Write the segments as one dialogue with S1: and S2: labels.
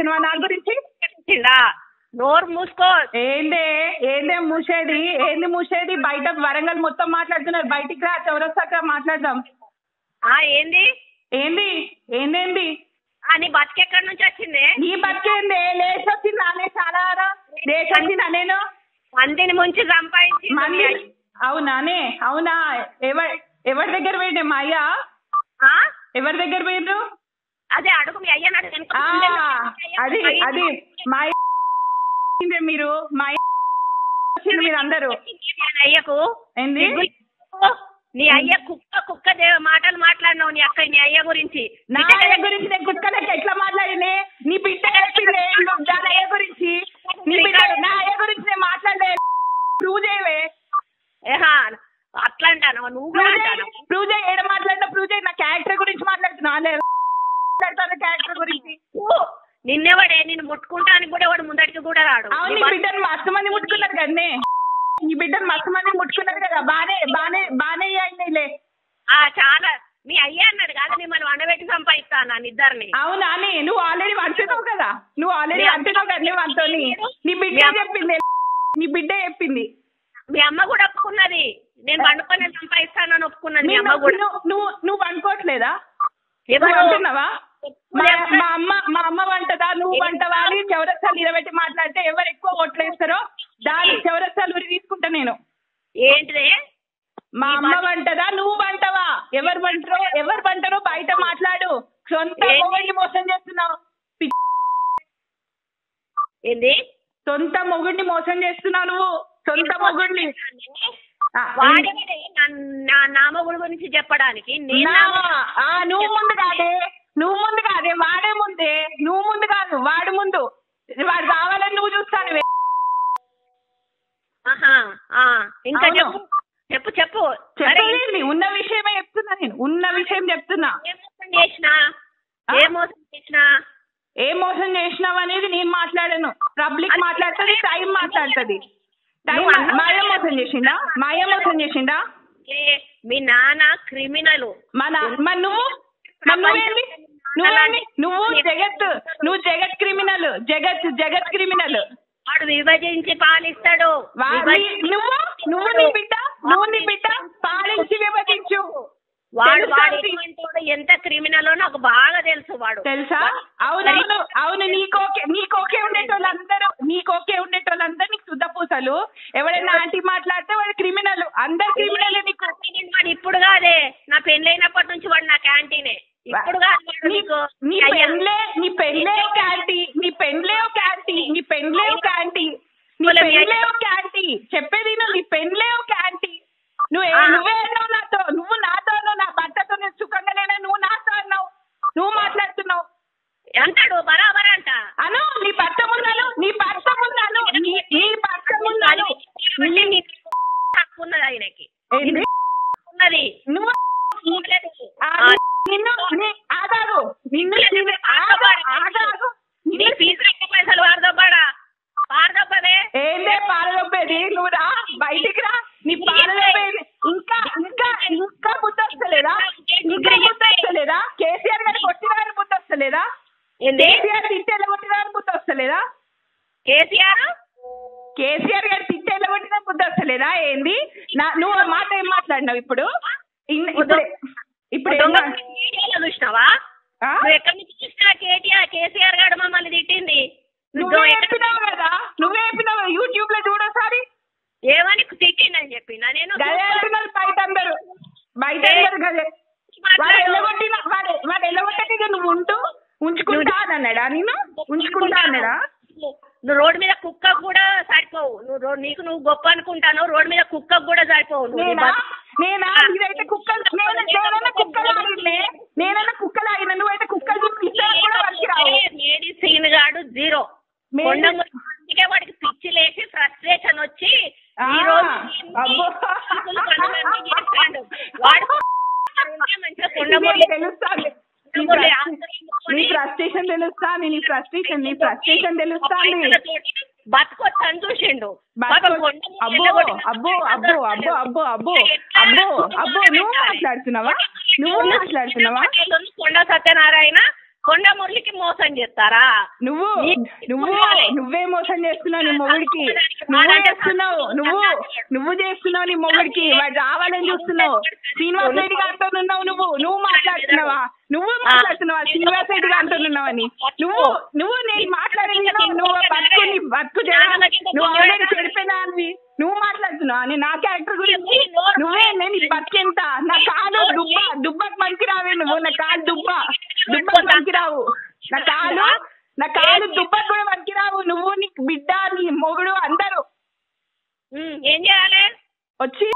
S1: Cinema నా గురించి
S2: వచ్చిందా నోరు మూసుకో
S1: ఏందే ఏందే మూసేది ఏంది మూసేది బయట వరంగల్ మొత్తం మాట్లాడుతున్నారు బయటికి రా చౌరస్తాక మాట్లాడదాం
S2: ఆ ఏంది
S1: ఏంది ఏందేంది
S2: ఆ నీ బతికెక్కడి నుంచి వచ్చింది
S1: నీ బతికేందే లేచొచ్చింది అనే చాలా లేచొచ్చిందా నేను
S2: మందిని ముంచి సంపాదించి
S1: మళ్ళీ అవునానే అవునా ఎవరి ఎవరి దగ్గర పోయిండే మా అయ్య
S2: ఆ?
S1: ఎవరి దగ్గర పోయిండ్రు
S2: అదే అడుగు మీ అయ్య నాకు వెనుక
S1: ఆ,
S2: కూర్చుండే.
S1: అది అది మా అయ్య వచ్చిండ్రు మీరు మా అయ్య వచ్చిండ్రు మీరు అందరూ
S2: మీ అయ్యకు
S1: ఏంది
S2: నీ అయ్య కుక్క కుక్క దే- మాటలు మాట్లాడినావు నీ అక్క నీ అయ్య గురించి
S1: నా అయ్య గురించి నేను కుక్కలకి ఎట్లా మాట్లాడినే నీ బిడ్డ చెప్పిందే నువ్వు దాని అయ్య గురించి నీ బిడ్డ నా అయ్య గురించి నేను మాట్లాడలే ప్రూవ్ చేయవే
S2: ఏహా అట్లా అంటాను నువ్వు కూడా
S1: ప్రూవ్ చేయి
S2: అంటాను
S1: ప్రూవ్ చేయి ఏడ మాట్లాడినా ప్రూవ్ చేయి నా క్యారెక్టర్ గురించి మాట్లాడుతున్నా లేదు మాట్లాడతాను క్యారెక్టర్ గురించి
S2: నిన్నెవడే నిన్ను ముట్టుకుంటానికి కూడా వాడు ముందటికి కూడా రాడు
S1: అవును నీ బిడ్డను మస్తు మంది ముట్టుకున్నారు కదనే నీ బిడ్డను మస్తు మంది ముట్టుకున్నారు కదా బానే బానే బానే అయినాయిలే
S2: ఆ చాలా మీ అయ్య అన్నాడు కాదు మిమ్మల్ని వండబెట్టి సంపాదిస్తాను నన్ను ఇద్దరిని
S1: అవునా అని నువ్వు ఆల్రెడీ అంటున్నావు కదా నువ్వు ఆల్రెడీ
S2: మీ
S1: అంటున్నావు కదా నువ్వు అంతోని నీ బిడ్డ
S2: మీ అమ్మ-
S1: చెప్పింది నీ బిడ్డ చెప్పింది
S2: మీ అమ్మ కూడా ఒప్పుకున్నది నేను పండుకొని సంపాదిస్తానని ఒప్పుకున్నది మీ
S1: నేను-
S2: అమ్మ కూడా
S1: నువ్వు నువ్వు నువ్వు అనుకోవట్లేదా
S2: ఎవరు?
S1: నువ్వు అంటున్నావా మా
S2: ఎవరు?
S1: మా అమ్మ మా అమ్మ వంటదా నువ్వు వంటవా అని చౌరస్తాలు నిలబెట్టి మాట్లాడితే ఎవరు ఎక్కువ ఓట్లేస్తారో దాని చౌరస్తాలు ఉరి తీసుకుంటా నేను
S2: ఏంటిది
S1: మా అమ్మ వంటదా నువ్వు వంటవా ఎవరు వంటరో ఎవరు వంటరో బయట మాట్లాడు సొంత
S2: ఏంటి?
S1: మొగుడిని మోసం చేస్తున్నావు పి-
S2: ఏంది
S1: సొంత మొగుడిని మోసం చేస్తున్నావు నువ్వు సొంత మొగుడిని ఆ,
S2: వాడేవాడే నా- నా నామగుడు గురించి చెప్పడానికి నేను
S1: నా-
S2: నా-
S1: ఆ, నువ్వు ముందు కాదే నువ్వు ముందు కాదే వాడే ముందే నువ్వు ముందు కాదు వాడు ముందు వాడు కావాలని నువ్వు చూస్తాను
S2: ఆహా, ఆ, ఇంకా
S1: అవును.
S2: చెప్పు చెప్పు చెప్పు అరే,
S1: చెప్పేది ఉన్న విషయమే చెప్తున్నా నేను ఉన్న విషయం చెప్తున్నా
S2: ఏ మోసం చేసినా
S1: ఆ?
S2: ఏ మోసం చేసినా
S1: ఏ మోసం చేసినావు అనేది నేను మాట్లాడాను పబ్లిక్ మాట్లాడుతుంది టైం మాట్లాడుతుంది టైం
S2: నువ్వు అన్నావు
S1: మాయ
S2: కదా.
S1: మోసం చేసిండా మాయ మోసం చేసిండా
S2: ఏ, మీ నాన్న క్రిమినల్
S1: మన మరి నువ్వు మరి నువ్వేంది నువ్వేంది నువ్వు జగత్ నువ్వు జగత్ క్రిమినల్ జగత్ జగత్ క్రిమినల్
S2: వాడు విభజించి పాలిస్తాడు
S1: వా-
S2: విభజించి
S1: నీ- నువ్వు నువ్వు నీ బిడ్డ నువ్వు నీ బిడ్డ పాలించి విభజించు
S2: వాడు
S1: తెలుసా
S2: వాడు
S1: అది?
S2: ఎటువంటోడో, ఎంత క్రిమినల్ నాకు బాగా తెలుసు వాడు
S1: తెలుసా అవునవును అవును నీకోకే నీకోకే ఉండేటోళ్ళందరూ నీకోకే ఉండేటోళ్ళందరూ నీకు శుద్ధ పూసలు ఎవరైనా ఆంటీ మాట్లాడితే వాడు క్రిమినల్ అందరు క్రిమినల్ నీకు
S2: వాడు ఇప్పుడు కాదే నా పెళ్ళైనప్పటి నుంచి వాడు నా క్యాంటీనే ఇప్పుడు కాదు వాడు
S1: నీ
S2: నీకు
S1: నీ
S2: అయ్యా.
S1: పెండ్లే నీ పెండ్లే ఒక యాంటీ నీ పెండ్లే ఒక యాంటీ నీ పెండ్లే ఒక యాంటీ నీ
S2: పోలే, మీ
S1: పెండ్లే
S2: అయ్య-
S1: ఒక యాంటీ చెప్పేది నువ్వు నీ పెండ్లే ఒక యాంటీ నువ్వు
S2: ఆ.
S1: నువ్వే అన్నావు నాతో నువ్వు నాతో అన్నావు నా భర్తతో నేను సుఖంగా లేనా నువ్వు నాతో అన్నావు నువ్వు మాట్లాడుతున్నావు
S2: అంటాడు బరాబర్ అంట
S1: అను నీ భర్త ముందను నీ భర్త ముందను నీ నీ భర్త ముందను
S2: నీ- నీ హక్కు ఉన్నది ఆయనకి
S1: ఏంది?
S2: ఉన్నది
S1: నువ్వు
S2: ఉండలేదు.
S1: ఆ,
S2: ఆ,
S1: నిన్ను నీ ఆగాగు నిన్ను నిన్ను- ఆగు, ఆగాగు
S2: నీ
S1: నిన్ను
S2: ఫీజు లెక్క పైసలు వారదబ్బాడా వారదబ్బదే
S1: ఏందే పాలదొబ్బేది నువ్వు రా బయటికి రా నీ పాలదొబ్బేది ఇంకా ఇంకా ఇంకా బుద్ధి వస్తలేదా ఇంకా బుద్ధి వస్తలేదా కేసీఆర్ గారు కొట్టిన గారి బుద్ధి వస్తలేదా
S2: ఏంది
S1: కేసీఆర్ తిట్టేళ్ళ కొట్టిన గారి బుద్ధి వస్తలేదా
S2: కేసీఆర్
S1: కేసీఆర్ గారు తిట్టేళ్ళ కొట్టిన బుద్ధి వస్తలేదా ఏంది నా నువ్వు ఆ మాట ఏం మాట్లాడినావు ఇప్పుడు ఇన్- ఇప్పుడు ఇప్పుడు ఏం
S2: దొంగ
S1: మా-
S2: మీడియాలో చూసినావా
S1: ఆ?
S2: నువ్వు ఎక్కడి నుంచి చూసినా కేటీఆర్ కేసీఆర్ గారు మమ్మల్ని తిట్టింది
S1: నువ్వే
S2: నువ్వు ఎక్కడ-
S1: చెప్పినావు కదా నువ్వే చెప్పినావు యూట్యూబ్ లో చూడోసారి
S2: ఏమని తిట్టిందని చెప్పినా నేను
S1: గదే అంటున్నారు బయట అందరు బయట అందరు గదే వాడు ఎల్లగొట్టిన వాడు వాడు ఎల్లగొట్టక నువ్వు ఉంటూ ఉంచుకుంటా అని అన్నాడా నేను ఉంచుకుంటా అన్నాడా
S2: నువ్వు రోడ్డు మీద కుక్క కూడా సరిపోవు నువ్వు రో- నీకు నువ్వు గొప్ప అనుకుంటాను రోడ్డు మీద కుక్క కూడా సరిపోవు నువ్వు నీ
S1: నేనా
S2: బతు-
S1: నేనా ఇదైతే కుక్కలు నేను నేనైనా కుక్కలు ఆగినే నేనైనా కుక్కలు ఆగిన నువ్వైతే కుక్కలు చూపిస్తే కూడా పనికిరావు
S2: మెడిసిన్ గాడు జీరో
S1: మేడి-
S2: కొండ అందుకే వాడికి పిచ్చి లేచి ఫ్రస్ట్రేషన్ వచ్చి
S1: ఆ,
S2: ఈ రోజు
S1: అబ్బో.
S2: పనులు పనులన్నీ చేస్తాడు వాడు ఉంటే మంచిగా కొండ
S1: ఇది
S2: మురళి-
S1: తెలుస్తాంది నీ
S2: కొండ మురళి
S1: ఫ్రస్-
S2: ఆశ్రయించుకొని
S1: నీ ఫ్రస్ట్రేషన్ తెలుస్తాంది నీ ఫ్రస్ట్రేషన్ నీ ఫ్రస్ట్రేషన్ తెలుస్తాంది
S2: పైసలతోటి బతకొచ్చని చూసిండు
S1: బతకొ-
S2: పాపం కొండ మురళి
S1: అబ్బో
S2: వెళ్ళగొట్టి-
S1: అబ్బో అబ్బో అబ్బో అబ్బో అబ్బో అబ్బో అబ్బో నువ్వు మాట్లాడుతున్నావా నువ్వు మాట్లాడుతున్నావా
S2: కొండ సత్యనారాయణ కొండ మురళికి మోసం చేస్తారా
S1: నువ్వు
S2: నీ-
S1: నువ్వు
S2: ఉండాలి.
S1: నువ్వే మోసం చేస్తున్నావు నీ మొగుడికి నువ్వు చేస్తున్నావు నువ్వు నువ్వు చేస్తున్నావు నీ మొగుడికి వాడు రావాలని చూస్తున్నావు శ్రీనివాస్ రెడ్డి గారితో ఉన్నావు నువ్వు నువ్వు మాట్లాడుతున్నావా నువ్వు మాట్లాడుతున్నావా శ్రీనివాస్ రెడ్డి గారితో ఉన్నావని నువ్వు నువ్వు నేను మాట్లాడింది నువ్వు నువ్వు బతుకు నీ బతుకు చేయాలి. నువ్వు ఆల్రెడీ చెడిపోయినావి నువ్వు మాట్లాడుతున్నావా నేను నా క్యారెక్టర్ గురించి నువ్వే నేను ఈ బతికెంత నా కాలు దుబ్బ దుబ్బకు మంచి రావే నువ్వు నా కాలు దుబ్బ దుబ్బకు మంచి రావు నా కాలు నా కాలు దుబ్బకు కూడా మంచి రావు నువ్వు నీ బిడ్డ నీ మొగుడు అందరూ
S2: ఉమ్, ఏం చేయాలి
S1: వచ్చి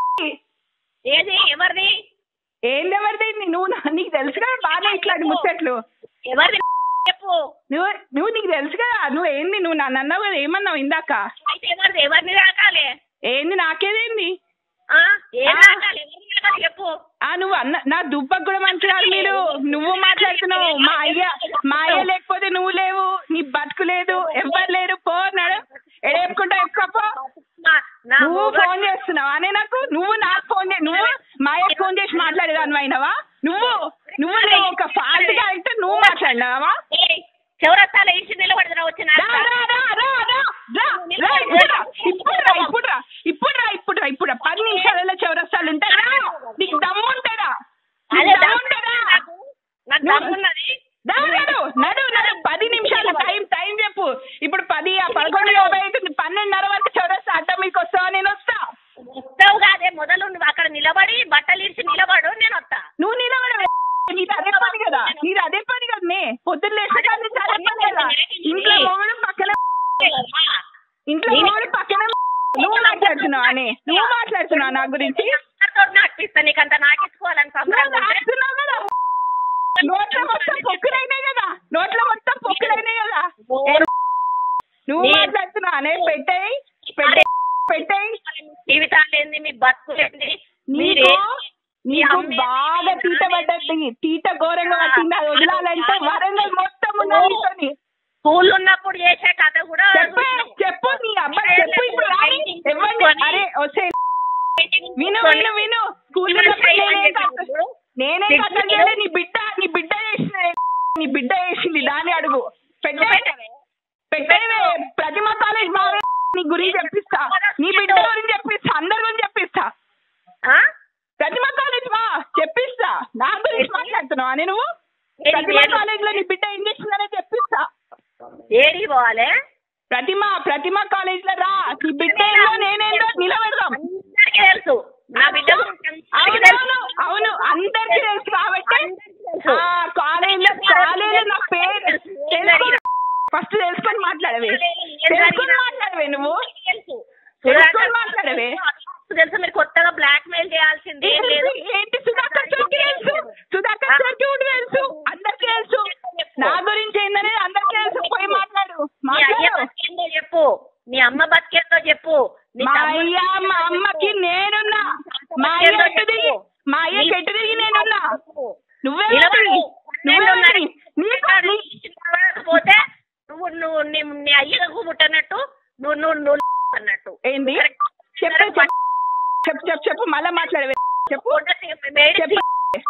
S2: ఏది ఎవరిది
S1: ఏంది ఎవరిది నువ్వు నా- నీకు తెలుసు కదా బాగా ఇట్లాంటి ముచ్చట్లు
S2: ఎవరిది చెప్పు
S1: నువ్వు నువ్వు నీకు తెలుసు కదా నువ్వు ఏంది నువ్వు నన్ను అన్నావు కదా ఏమన్నావు ఇందాక
S2: అయితే ఎవరిది ఎవరిని రాకాలి
S1: ఏంది నాకేదేంది
S2: ఆ? ఏం
S1: ఆ.
S2: రాకాలి ఎవరిని రాకాలి చెప్పు
S1: ఆ నువ్వు అన్న నా దుబ్బకు కూడా మంచిగా మీరు నువ్వు మాట్లాడుతున్నావు మా అయ్య మా అయ్య లేకపోతే నువ్వు లేవు నీ బతుకు లేదు ఎవ్వరు లేరు పో నడు ఎడేపుకుంటా ఎక్కువ
S2: మా- నా
S1: నువ్వు
S2: మొగ-
S1: ఫోన్ చేస్తున్నావా అనే నాకు నువ్వు నాకు ఫోన్ చే నువ్వు మా అయ్యకి ఫోన్ చేసి మాట్లాడేదాన్ని అయినవా నువ్వు నువ్వు నువ్వు ఒక ఫాల్ట్ క్యారెక్టర్ నువ్వు మాట్లాడినావా
S2: ఏయ్, చౌరస్తాలో ఇచ్చి నిలబడిన వచ్చిన
S1: రా, రా, రా, రా, రా, రా, రా, ఇప్పుడు రా, ఇప్పుడు రా, ఇప్పుడు రా, ఇప్పుడు రా, ఇప్పుడు రా, ఇప్పుడు రా. పది నిమిషాలలో చౌరస్తాలు ఉంటారా నీకు దమ్ము ఉంటారా
S2: అదే
S1: దమ్ము ఉంటారా
S2: నాకు నాకు దమ్మున్నది
S1: దా, నడు నడు నడు పది నిమిషాలు టైం టైం చెప్పు ఇప్పుడు పది ఆ పదకొండు యాభై అవుతుంది పన్నెండున్నర వరకు చౌరస్తా అడ్డ మీకు వస్తావా నేను వస్తా
S2: వస్తావు కాదే మొదలు నువ్వు అక్కడ నిలబడి బట్టలు ఇచ్చి నిలబడు నేను వస్తా
S1: నువ్వు నిలబడవే నీది అదే పని కదా నీది అదే పని కదా నే పొద్దున్న లేచిన కాడ నుంచి అదే పని కదా ఇంట్లో మొగుడు పక్కన ఇంట్లో మొగుడు పక్కన నువ్వు మాట్లాడుతున్నావు అని నువ్వు మాట్లాడుతున్నావు నా గురించి
S2: అందరితో నాటిస్తా నీకు అంత నాటించుకోవాలని
S1: నువ్వు
S2: సంబరంగా ఉంటే
S1: నాకుతున్నావు కదా నోట్లో మొత్తం పొక్కులైనాయి కదా నోట్లో మొత్తం పొక్కులైనాయి కదా నువ్వు
S2: నీ-
S1: మాట్లాడుతున్నావు అనే పెట్టేయి పెట్టేయి పెట్టేయి
S2: జీవితాలు ఏంది మీ బతుకులు ఏంది
S1: నీకు
S2: మీరే
S1: నీకు
S2: అమ్మే-
S1: బాగా తీట పడ్డది తీట ఘోరంగా పట్టింది అది వదలాలంటే వరంగల్ మొత్తం ఉన్నది నీతోని.
S2: స్కూల్ ఉన్నప్పుడు చేసే కథ కూడా
S1: చెప్పు చెప్పు నీ అబ్బాయి చెప్పు ఇప్పుడు రాని ఇవ్వండి అరే వస్తే విను విను విను స్కూల్ నేనే కథ నేనే కథ చేయలే నీ బిడ్డ నీ బిడ్డ చేసిన నీ బిడ్డ చేసింది దాన్ని అడుగు పెట్టే పెట్టేవే ప్రతిమ కాలేజ్ బావే నీ గురించి చెప్పిస్తా నీ బిడ్డ గురించి చెప్పిస్తా అందరి గురించి చెప్పిస్తా
S2: ఆ?
S1: ప్రతిమ కాలేజ్ మా చెప్పిస్తా నా గురించి మాట్లాడుతున్నావా నేను నువ్వు
S2: ఏది
S1: ప్రతిమ
S2: వేరు?
S1: కాలేజ్ లో నీ బిడ్డ ఏం చేసిందనే చెప్పిస్తా
S2: ఏడికి పోవాలి
S1: ప్రతిమ ప్రతిమ కాలేజ్ లో రా నీ బిడ్డ ఏందో నేనేందో నిలబెడదాం
S2: అందరికీ తెలుసు నా బిడ్డ గురించి అందరికీ తెలుసు.
S1: అవునవును అవును అందరికీ తెలుసు కాబట్టి
S2: తెలుసు.
S1: ఆ కాలేజ్ లో కాలేజ్ లో నా పేరు తెలుసుకో ఫస్ట్ తెలుసుకొని మాట్లాడవే తెలుసుకొని మాట్లాడవే నువ్వు
S2: తెలుసు
S1: తెలుసుకొని మాట్లాడవే
S2: తెలుసు మీరు కొత్తగా బ్లాక్ మెయిల్ చేయాల్సింది ఏం లేదు
S1: ఏంటి సుధాకర్ చౌకి తెలుసు సుధాకర్ చౌకి కూడా తెలుసు అందరికీ తెలుసు నా గురించి ఏందనేది అందరికీ తెలుసు పోయి మాట్లాడు
S2: మీ అయ్య
S1: మాట్లాడు
S2: బతికేందో చెప్పు మీ అమ్మ బతికేందో చెప్పు నీ
S1: మా
S2: తమ్ముడు
S1: అయ్య మా అమ్మకి నేనున్నా మా అయ్య ఎట్టు దిగి మా అయ్య ఎట్టు దిగి నేనున్నా నువ్వే
S2: నిలబడు.
S1: నువ్వే
S2: పన్నెండు ఉన్నాయి.
S1: నీకు నీ-
S2: నిలబడకపోతే నువ్వు నువ్వు నీ నీ అయ్యకు పుట్టనట్టు నువ్వు నువ్వు నువ్వు అన్నట్టు
S1: ఏంది చెప్పు చెప్పు చెప్పు చెప్పు చెప్పు మళ్ళా మాట్లాడవే చెప్పు
S2: మేడి
S1: చెప్పు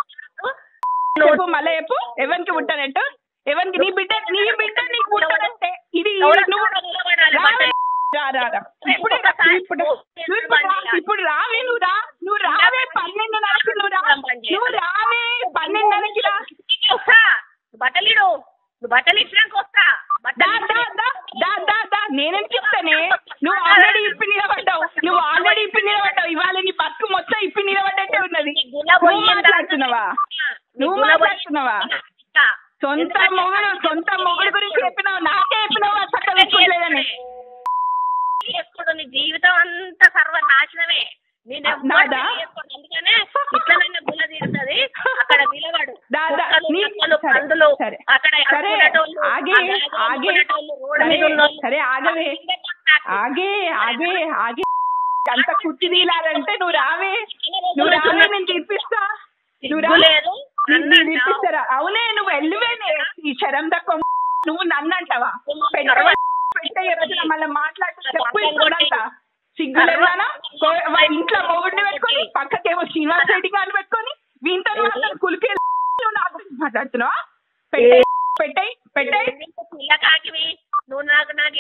S2: నువ్వు
S1: చెప్పు మళ్ళా చెప్పు ఎవరికి పుట్టానట్టు ఎవరికి నీ బిడ్డ నీ బిడ్డ నీకు పుట్టానంటే ఇది
S2: ఎవరు
S1: నువ్వు
S2: నిలబడాలి
S1: రా,
S2: మాట.
S1: రా, రా, రా. ఇప్పుడు రా, ఇప్పుడు నువ్వు ఇప్పుడు రా, ఇప్పుడు రావే నువ్వు రా నువ్వు రావే పన్నెండున్నరకి నువ్వు రా నువ్వు రావే పన్నెండున్నరకి రా
S2: వస్తా బట్టలిడు నువ్వు బట్టలు ఇచ్చినాక వస్తా
S1: దా
S2: బట్టలు
S1: దా దా దా దా దా నేనేం చెప్తానే నువ్వు ఆల్రెడీ ఇప్పి నిలబడ్డావు నువ్వు ఆల్రెడీ ఇప్పి నిలబడ్డావు ఇవాళ నీ బతుకు మొత్తం ఇప్పి నిలబడ్డట్టే ఉన్నది నువ్వు మాట్లాడుతున్నావా నువ్వు మాట్లాడుతున్నావా సొంత మొగుడు సొంత మొగుడు గురించి చెప్పినావు నాకే చెప్పినావు అది చక్కగా పెట్టుకోలేదని
S2: చేసుకోడు నీ జీవితం అంతా సర్వనాశనమే నేను
S1: నాదా?
S2: అందుకనే ఇట్లనైనా గుల్ల తీరుతుంది అక్కడ నిలబడు
S1: దా, దా,
S2: కుక్కలు,
S1: నీ-
S2: నక్కలు,
S1: సరే,
S2: పందులు
S1: సరే.
S2: అక్కడ
S1: సరే
S2: అడుక్కునేటోళ్ళు,
S1: ఆగే
S2: ఆ బ్యాగులు
S1: ఆగే
S2: అమ్ముకునేటోళ్ళు, రోడ్డు
S1: సరే
S2: మీద ఉన్నోళ్ళు.
S1: సరే ఆగవే ఆగే ఆగే ఆగే అంత కుర్చీ తీయాలంటే నువ్వు రావే నువ్వు రావే నేను తీర్పిస్తా నువ్వు
S2: సిగ్గు
S1: రావే
S2: లేదు
S1: నీ-
S2: నన్ను
S1: నీ
S2: అంటావు.
S1: తీర్పిస్తారా అవునే నువ్వు వెళ్ళివేనే ఈ శరం తక్కువ నువ్వు నన్ను అంటావా పెట్టే రోజున మళ్ళీ మాట్లాడుతూ చెప్పు ఇప్పుడంతా సిగ్గు లేదానా వాళ్ళ ఇంట్లో మొగుడిని పెట్టుకొని పక్కకేమో శ్రీనివాస్ రెడ్డి గారిని పెట్టుకొని వీంతో మాట్లాడు కులికే నువ్వు నా గురించి మాట్లాడుతున్నావా పెట్టే పెట్టేయ్ పెట్టేయ్
S2: నీకు పిల్ల కాకివి నువ్వు నాకు నాకు